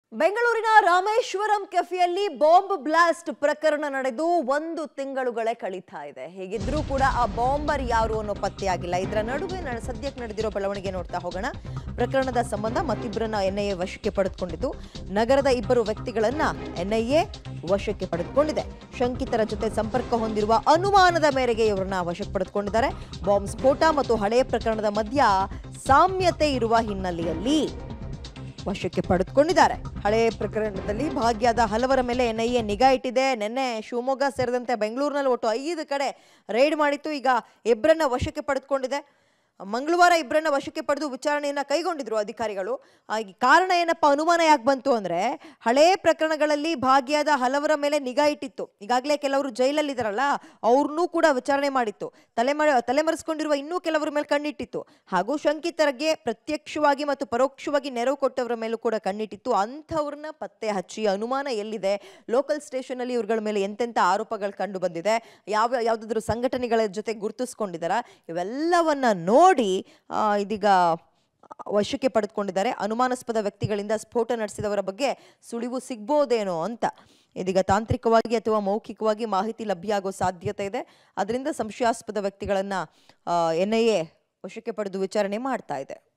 ಬೆಂಗಳೂರಿನ Rameswaram ಕೆಫೆಯಲ್ಲಿ bomb blast ಪ್ರಕರಣ ನಡೆದು ಒಂದು ತಿಂಗಳುಗಳೇ ಕಳೀತಾ ಇದೆ ಹೀಗಿದ್ರೂ ಕೂಡ ಆ ಬಾಂಬರ್ ಯಾರು ಅನ್ನೋ ಪತ್ತೆಯಾಗಿಲ್ಲ ಇದರ ನಡುವೆ ನ- ಸದ್ಯಕ್ಕೆ ನಡೆದಿರೋ ಬೆಳವಣಿಗೆ ನೋಡ್ತಾ ಹೋಗೋಣ ಪ್ರಕರಣದ ಸಂಬಂಧ ಮತ್ತಿಬ್ಬರನ್ನ ಎನ್ಐಎ ವಶಕ್ಕೆ ಪಡೆದುಕೊಂಡಿದ್ದು ನಗರದ ಇಬ್ಬರು ವ್ಯಕ್ತಿಗಳನ್ನ ಎನ್ಐಎ ವಶಕ್ಕೆ ಪಡೆದುಕೊಂಡಿದೆ ಶಂಕಿತರ ಜೊತೆ ಸಂಪರ್ಕ ಹೊಂದಿರುವ ಅನುಮಾನದ ಮೇರೆಗೆ ಇವರನ್ನ ವಶಕ್ಕೆ ಪಡೆದುಕೊಂಡಿದ್ದಾರೆ ಬಾಂಬ್ ಸ್ಫೋಟ ಮತ್ತು ಹಳೆಯ ಪ್ರಕರಣದ ಮಧ್ಯ ಸಾಮ್ಯತೆ ಇರುವ ಹಿನ್ನೆಲೆಯಲ್ಲಿ ವಶಕ್ಕೆ ಪಡೆದುಕೊಂಡಿದ್ದಾರೆ ಹಳೆ ಪ್ರಕರಣದಲ್ಲಿ ಭಾಗ್ಯದ ಹಲವರ ಮೇಲೆ ಎನ್ಐಎ ನಿಗಾ ಇಟ್ಟಿದೆ ನಿನ್ನೆ ಶಿವಮೊಗ್ಗ ಸೇರಿದಂತೆ ಬೆಂಗಳೂರಿನಲ್ಲಿ ಒಟ್ಟು ಐದು ಕಡೆ ರೈಡ್ ಮಾಡಿತ್ತು ಈಗ ಇಬ್ಬರನ್ನ ವಶಕ್ಕೆ ಪಡೆದುಕೊಂಡಿದೆ ಮಂಗಳವಾರ ಇಬ್ಬರನ್ನ ವಶಕ್ಕೆ ಪಡೆದು ವಿಚಾರಣೆಯನ್ನ ಕೈಗೊಂಡಿದ್ರು ಅಧಿಕಾರಿಗಳು ಆ, ಈ ಕಾರಣ ಏನಪ್ಪ ಅನುಮಾನ ಯಾಕೆ ಬಂತು ಅಂದ್ರೆ ಹಳೇ ಪ್ರಕರಣಗಳಲ್ಲಿ ಭಾಗ್ಯದ ಹಲವರ ಮೇಲೆ ನಿಗಾ ಇಟ್ಟಿತ್ತು ಈಗಾಗಲೇ ಕೆಲವರು ಜೈಲಲ್ಲಿದ್ದಾರಲ್ಲ ಅವ್ರನ್ನೂ ಕೂಡ ವಿಚಾರಣೆ ಮಾಡಿತ್ತು ತಲೆಮರೆ ತಲೆಮರೆಸ್ಕೊಂಡಿರುವ ಇನ್ನೂ ಕೆಲವರ ಮೇಲೆ ಕಣ್ಣಿಟ್ಟಿತ್ತು ಹಾಗೂ ಶಂಕಿತರಿಗೆ ಪ್ರತ್ಯಕ್ಷವಾಗಿ ಮತ್ತು ಪರೋಕ್ಷವಾಗಿ ನೆರವು ಕೊಟ್ಟವರ ಮೇಲೂ ಕೂಡ ಕಣ್ಣಿಟ್ಟಿತ್ತು ಅಂಥವ್ರನ್ನ ಪತ್ತೆ ಹಚ್ಚಿ ಅನುಮಾನ ಎಲ್ಲಿದೆ ಲೋಕಲ್ ಸ್ಟೇಷನ್ ಅಲ್ಲಿ ಇವ್ರಗಳ ಮೇಲೆ ಎಂತೆಂಥ ಆರೋಪಗಳು ಕಂಡು ಬಂದಿದೆ ಯಾವ ಯಾವುದಾದ್ರೂ ಸಂಘಟನೆಗಳ ಜೊತೆ ಗುರುತಿಸ್ಕೊಂಡಿದ್ದಾರ ಇವೆಲ್ಲವನ್ನ ನೋಡಿ ಆ, ಇದೀಗ ವಶಕ್ಕೆ ಪಡೆದುಕೊಂಡಿದ್ದಾರೆ ಅನುಮಾನಾಸ್ಪದ ವ್ಯಕ್ತಿಗಳಿಂದ ಸ್ಫೋಟ ನಡೆಸಿದವರ ಬಗ್ಗೆ ಸುಳಿವು ಸಿಗ್ಬೋದೇನೋ ಅಂತ ಇದೀಗ ತಾಂತ್ರಿಕವಾಗಿ ಅಥವಾ ಮೌಖಿಕವಾಗಿ ಮಾಹಿತಿ ಲಭ್ಯ ಆಗೋ ಸಾಧ್ಯತೆ ಇದೆ ಅದರಿಂದ ಸಂಶಯಾಸ್ಪದ ವ್ಯಕ್ತಿಗಳನ್ನ ಎನ್ ಐ ಎ ವಶಕ್ಕೆ ಪಡೆದು ವಿಚಾರಣೆ ಮಾಡ್ತಾ ಇದೆ